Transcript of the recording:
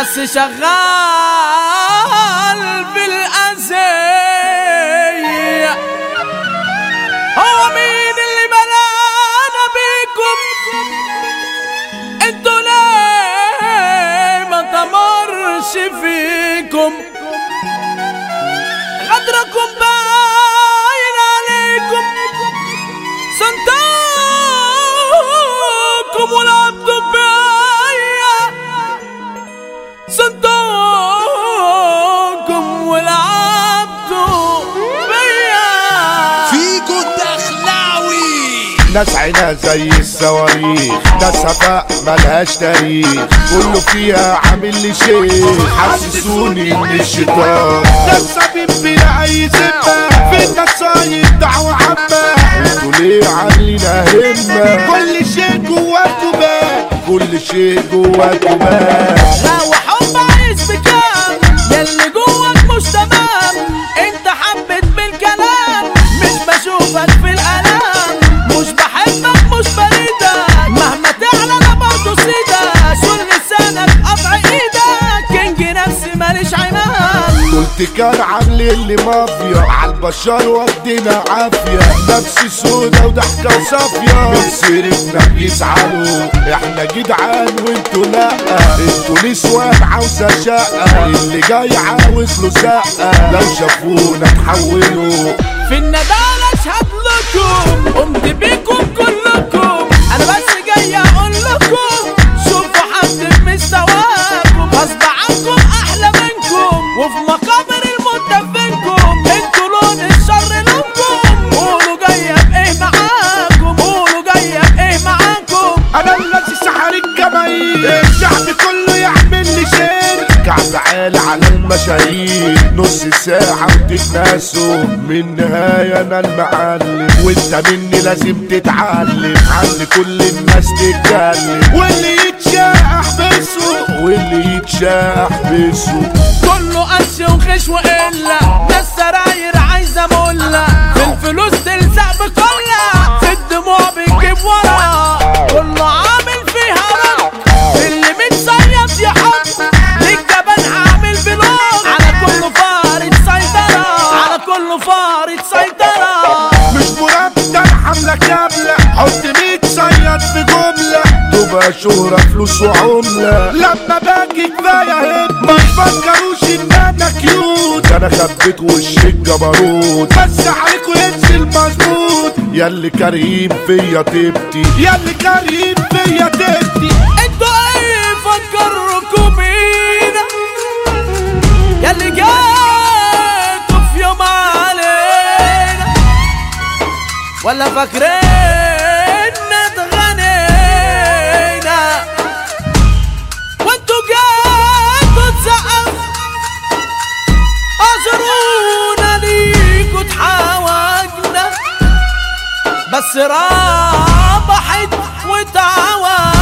بس شغال بالأزية هو مين اللي بلانا بيكم انتوا ليه ما تمرش فيكم غدركم باين عليكم صندوقكم ولعبتوا بيا صندوقكم ولعبتوا بيا فيكو الدخلاوي ناس عينها زي الصواريخ ناس هفاء ملهاش تاريخ كله فيها عامل لي شيء حسسوني ان الشيطان ناس سبيب بلا اي ذمة في النصايب دعوة عامة انتوا ليه عاملين همة كل شيء جواكوا بان كل شيء جواكوا بان لو حب عايز بكام ياللي جواك مش تمام انت حبيت بالكلام مش بشوفك في الالام مش بحبك مش بريدك مهما تعلى انا برضه سيدك شل لسانك قطع ايدك كينج نفسي ماليش عنان قلت كان عاملين لي مافيا عالبشر ودينا عافية نفسي سودا وضحكة وصافية من سيرتنا بيزعلوا احنا جدعان وانتوا لا انتوا نسوان عاوزة شقة اللي جاي عاوز له شقة لو شافونا اتحولوا في الندالة اشهد لكم قمت بيكم كلكم انا بس جاي اقول لكم شوفوا حد بمستواكم غصب عنكم احلى منكم وفي مقابر الموت دفنكم انتوا لون الشر لونكم قولوا جاية بايه معاكم قولوا جاية بايه معاكم انا الذي سحر الجماهير الشعب كله يعمل لي شير كعب عالي على المشاهير نص ساعة وتتناسوا من نهاية انا المعلم وانت مني لازم تتعلم عن كل الناس تتكلم واللي يتشاء احبسه واللي يتشاء احبسه كله قش وخش وقلة ناس سراير عايزة ملة في الفلوس تلزق بكلة في الدموع بتجيب ورا كله عامل فيها رق اللي متصيد يحط للجبان عامل بلوك على كله فارد سيطرة على كله فارد سيطرة مش مرتب حملة كاملة حط 100 صياد في جملة تبقى شهرة فلوس وعملة لما باجي كفاية هب ما تفكروش ان انا كيوت ده انا خبيت وش الجبروت بس عليكوا ينزل مظبوط ياللي كريم فيا تبتي ياللي كريم فيا تبني انتوا ايه فكركم بينا ياللي جاتوا في يوم علينا ولا فاكرين اتغنينا وانتوا جاتوا تسقفوا اعذرونا ليكوا تحاوجنا بس رابحت وتعوجنا